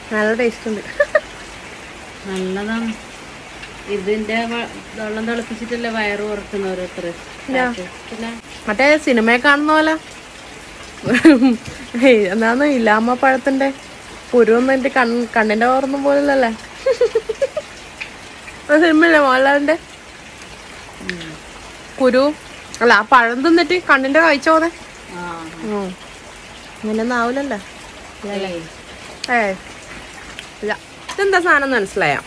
നല്ല ടേസ്റ്റ് ഉണ്ട് നല്ലതാണ് ഇതിന്റെ വ- വെള്ളം തിളപ്പിച്ചിട്ടല്ലേ വയറ് ഉറക്കുന്ന ഓരോരുത്തർ പിന്നെ മറ്റേ സിനിമയെ കാണുന്ന പോലെ ഏയ് എന്നാന്ന് ഇല്ലാമ പഴത്തിന്റെ പുരുവൊന്നും എന്റെ കൺ കണ്ണിന്റെ ഓർന്നും പോലല്ലേ സിനിമയില്ലേ മോഹൻലാലിന്റെ കുരു അല്ല ആ പഴം തിന്നിട്ട് കണ്ണിന്റെ കാഴ്ച പോന്നെ ആ ഇങ്ങനെയൊന്നും ആവൂലല്ലോ ഏയ്. ഏ ഇല്ല ഇതെന്താ സാധനം മനസ്സിലായോ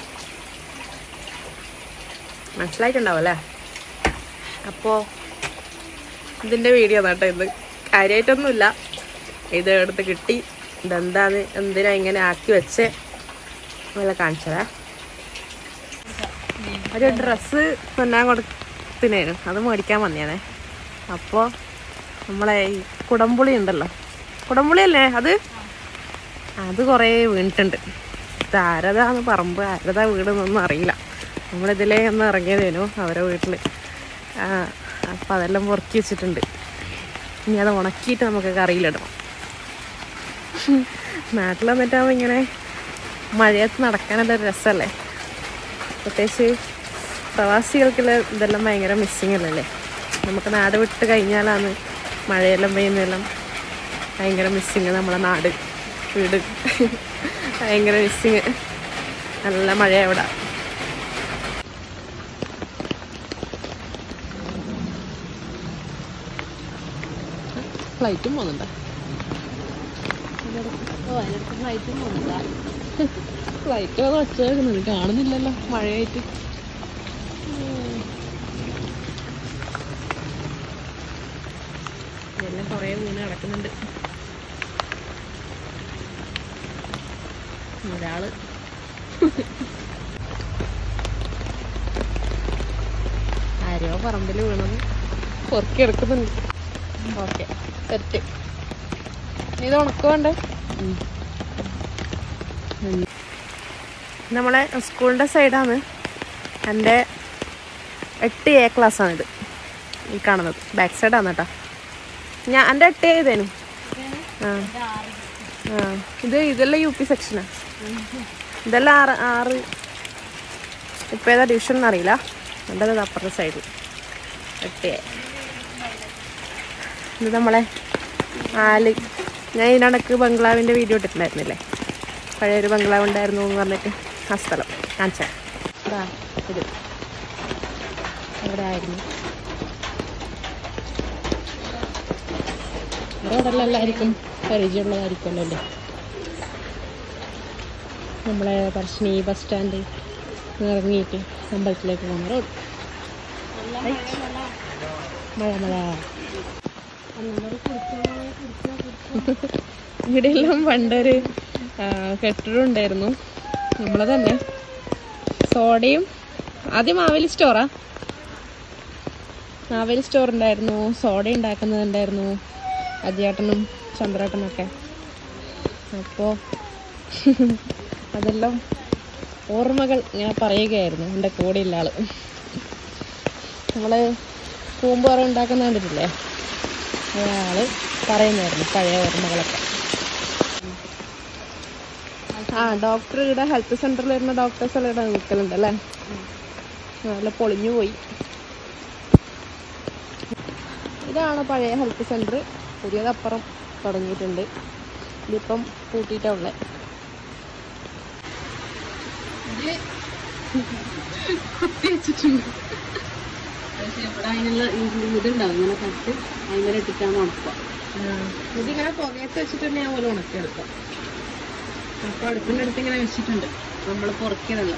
മനസ്സിലായിട്ടുണ്ടാവും അല്ലേ അപ്പോ ഇതിന്റെ വീഡിയോ കേട്ടോ ഇത് കാര്യമായിട്ടൊന്നുമില്ല ഇത് എടുത്ത് കിട്ടി ഇതെന്താന്ന് എന്തിനാ ഇങ്ങനെ ആക്കി വെച്ച് വല്ല കാണിച്ചതാ ഒരു ഡ്രസ്സ് പൊന്നാൻ കൊടുത്തിനേനു അത് മേടിക്കാൻ വന്നേനെ അപ്പോൾ നമ്മളെ ഈ കുടംപുളി ഉണ്ടല്ലോ കുടംപുളി അല്ലേ അത് അത് കുറേ വീണിട്ടുണ്ട് ഇത് ആരതാന്ന് പറമ്പ് ആരതാ വീടെന്നൊന്നും അറിയില്ല നമ്മളിതിലേ ഒന്ന് ഇറങ്ങിയതേനു അവരെ വീട്ടിൽ അപ്പം അതെല്ലാം പൊറുക്കി വെച്ചിട്ടുണ്ട് ഇനി അത് ഉണക്കിയിട്ട് നമുക്ക് കറിയിലിടണം നാട്ടിൽ വന്നിട്ടാകുമ്പോൾ ഇങ്ങനെ മഴയത്ത് നടക്കാനുള്ള ഒരു രസമല്ലേ പ്രത്യേകിച്ച് പ്രവാസികൾക്കുള്ള ഇതെല്ലാം ഭയങ്കര മിസ്സിങ് അല്ലല്ലേ നമുക്ക് നാട് വിട്ട് കഴിഞ്ഞാലാണ് മഴയെല്ലാം പെയ്യുന്നതെല്ലാം ഭയങ്കര മിസ്സിങ് നമ്മളെ നാട് വീട് ഭയങ്കര മിസ്സിങ് നല്ല മഴ അവിടെ ഫ്ലൈറ്റും പോകുന്നുണ്ടോ ഓ അതിനടുത്ത് ഫ്ലൈറ്റും പോകുന്നില്ല ഫ്ലൈറ്റ് വന്ന് ഒച്ച കേൾക്കുന്നുണ്ട് കാണുന്നില്ലല്ലോ മഴയായിട്ട് എല്ലാം കുറേ വീണ് കിടക്കുന്നുണ്ട് ഒരാള് ആരോ പറമ്പിൽ വീണത് പൊറുക്കി എടുക്കുന്നുണ്ട് ഓക്കെ സെറ്റ് ഇത് ഉണക്കുവേണ്ടേ നമ്മളെ സ്കൂളിൻ്റെ സൈഡാണ് എൻ്റെ എട്ട് എ ക്ലാസ്സാണിത് ഈ കാണുന്നത് ബാക്ക് സൈഡാണ് കേട്ടോ ഞാൻ എൻ്റെ എട്ട് ചെയ്തേനു ആ ആ ഇത് ഇതെല്ലാം യു പി സെക്ഷനാ ഇതെല്ലാം ആറ് ആറ് ഇപ്പം ഏതാ ഡിവിഷൻ എന്നറിയില്ല എൻ്റെ അത് അപ്പുറത്തെ സൈഡിൽ എട്ട് എ ഇത് നമ്മളെ ആല് ഞാൻ ഇതിനടക്ക് ബംഗ്ലാവിൻ്റെ വീഡിയോ ഇട്ടിട്ടുണ്ടായിരുന്നില്ലേ പഴയൊരു ബംഗ്ലാവ് ഉണ്ടായിരുന്നു എന്ന് പറഞ്ഞിട്ട് ആ സ്ഥലം കാണിച്ച ഇതാ ഇത് അവിടെ ആയിരുന്നു റോഡെല്ലാം എല്ലാവർക്കും പരിചയമുള്ളതായിരിക്കുമല്ലോ അല്ലേ നമ്മളെ പറശ്ശിനി ബസ് സ്റ്റാൻഡ് ഇറങ്ങിയിട്ട് അമ്പലത്തിലേക്ക് പോകുന്ന റോഡ് മഴ മഴ ഇവിടെയെല്ലാം പണ്ടൊരു ആ, കെട്ടിടം ഉണ്ടായിരുന്നു നമ്മളെ തന്നെ സോഡയും ആദ്യം മാവേലി സ്റ്റോറാ മാവേലി സ്റ്റോർ ഉണ്ടായിരുന്നു സോഡ ഉണ്ടാക്കുന്നുണ്ടായിരുന്നു അജിയേട്ടനും ചന്ദ്രേട്ടനും ഒക്കെ അപ്പോൾ അതെല്ലാം ഓർമ്മകൾ ഇങ്ങനെ പറയുകയായിരുന്നു എൻ്റെ കൂടെയുള്ള ആള് നമ്മള് കൂമ്പോറ ഉണ്ടാക്കുന്ന കണ്ടിട്ടില്ലേ അയാള് പറയുന്നായിരുന്നു പഴയ ഓർമ്മകളൊക്കെ ആ ഡോക്ടർ ഇവിടെ ഹെൽത്ത് സെന്ററിൽ വരുന്ന ഡോക്ടേഴ്സ് എല്ലാം ഇവിടെ നിൽക്കലുണ്ട് അല്ലേ നല്ല പൊളിഞ്ഞു പോയി ഇതാണ് പഴയ ഹെൽത്ത് സെന്റർ പുതിയതപ്പുറം തുടങ്ങിയിട്ടുണ്ട് ഇതിപ്പം പൂട്ടിയിട്ടാ ഉള്ളത് പക്ഷെ ഇവിടെ അതിനുള്ള ഇതുണ്ടാവും ഇങ്ങനെ കട്ട് അതിങ്ങനെ ഇട്ടിട്ടാണ് ഉണക്കുക ഇതിങ്ങനെ പുകയത്ത് വെച്ചിട്ട് തന്നെ ഞാൻ പോലെ ഉണക്കിയെടുക്കാം അപ്പൊ അടുപ്പിന്റെ അടുത്ത് ഇങ്ങനെ വെച്ചിട്ടുണ്ട് നമ്മൾ പുറക്കിയതല്ല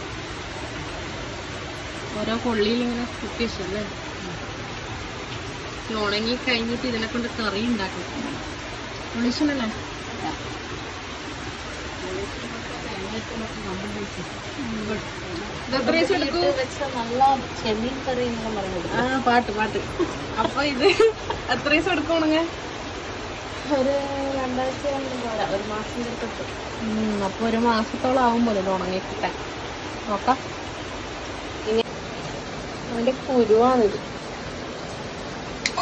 ഓരോ കൊള്ളിയിൽ ഇങ്ങനെ കുത്തി വെച്ചല്ലേ ഇത് ഉണങ്ങി കഴിഞ്ഞിട്ട് ഇതിനെ കൊണ്ട് കറി ഉണ്ടാക്കണം വിളിച്ചണല്ലേ ഇത് എത്ര ദിവസം എടുക്കും നല്ല ചെമ്മീൻ കറി എന്നൊക്കെ പറയുന്നത് ആ പാട്ട് പാട്ട് അപ്പൊ ഇത് എത്ര ദിവസം എടുക്കും ഉണങ്ങാൻ ഒരു രണ്ടാഴ്ച കൊണ്ടൊന്നും പോരാ ഒരു മാസം കിട്ടും ഉം, അപ്പൊ ഒരു മാസത്തോളം ആവും പോലെ ഇത് ഉണങ്ങി കിട്ടാൻ നോക്കാം ഇനി അതിന്റെ കുരുവാണിത്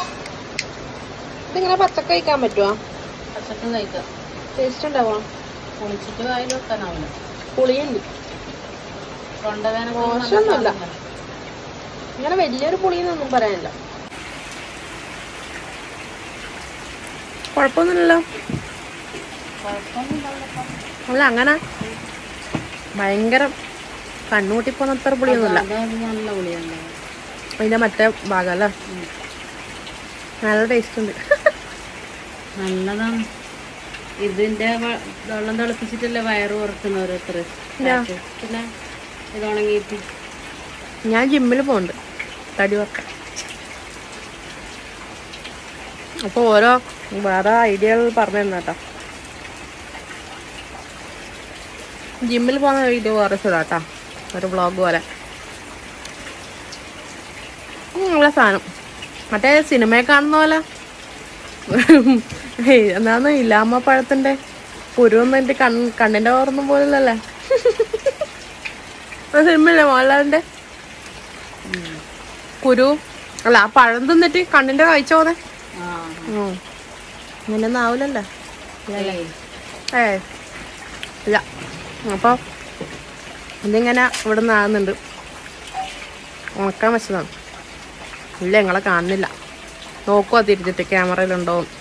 ഇതിങ്ങനെ പച്ചക്ക കഴിക്കാൻ പറ്റുമോ പച്ചക്കം കഴിക്കാം ടേസ്റ്റ് ഉണ്ടാവോ പൊളിച്ചിട്ട് വായിൽ വെക്കാനാവില്ല പുളിയുണ്ട് തൊണ്ടവേന മോശമൊന്നുമല്ല. ഇങ്ങനെ വലിയൊരു പുളിയെന്നൊന്നും പറയാനില്ല കുഴപ്പമൊന്നുമില്ലല്ലോ അല്ല അങ്ങനെ ഭയങ്കര കണ്ണൂട്ടിപ്പോന്ന അത്ര പുളിയൊന്നുമില്ല അത് നല്ല പുളിയുണ്ട് അതിന്റെ മറ്റേ ഭാഗം അല്ലേ നല്ല ടേസ്റ്റ് ഉണ്ട് നല്ലതാണ് ഇതിന്റെ വ- വെള്ളം തിളപ്പിച്ചിട്ടല്ലേ വയറ് കുറക്കുന്ന ഓരോരുത്തർ ഇല്ല. പിന്നെ ഇത് ഉണങ്ങിയിട്ട് ഞാൻ ജിമ്മിൽ പോകുന്നുണ്ട് തടി വർക്ക അപ്പോൾ ഓരോ വേറെ ഐഡിയകൾ പറഞ്ഞു തന്നെ കേട്ടോ ജിമ്മിൽ പോകുന്ന വീഡിയോ വേറെ ചെയ്താട്ടോ ഒരു വ്ളോഗ് പോലെ ഉം, നല്ല സാധനം മറ്റേ സിനിമയെ കാണുന്ന പോലെ ഹേയ്, എന്നാന്ന് ഇല്ലാമ്മ പഴത്തിന്റെ കുരുവൊന്നും എൻ്റെ കൺ കണ്ണിന്റെ ഓർമ്മ പോലല്ലേ സിനിമയില്ലേ മോഹൻലാലിന്റെ കുരു അല്ല ആ പഴം തിന്നിട്ട് കണ്ണിന്റെ കാഴ്ച പോന്നെ ആ അങ്ങനെയൊന്നും ആവില്ലല്ലോ ഏയ്. ഏ ഇല്ല അപ്പോൾ ഇതിങ്ങനെ ഇവിടെ നിന്ന് ആകുന്നുണ്ട് ഉണക്കാൻ വെച്ചതാണ് ഇല്ല ഞങ്ങളെ കാണുന്നില്ല നോക്കുവാ തിരിച്ചിട്ട് ക്യാമറയിലുണ്ടോ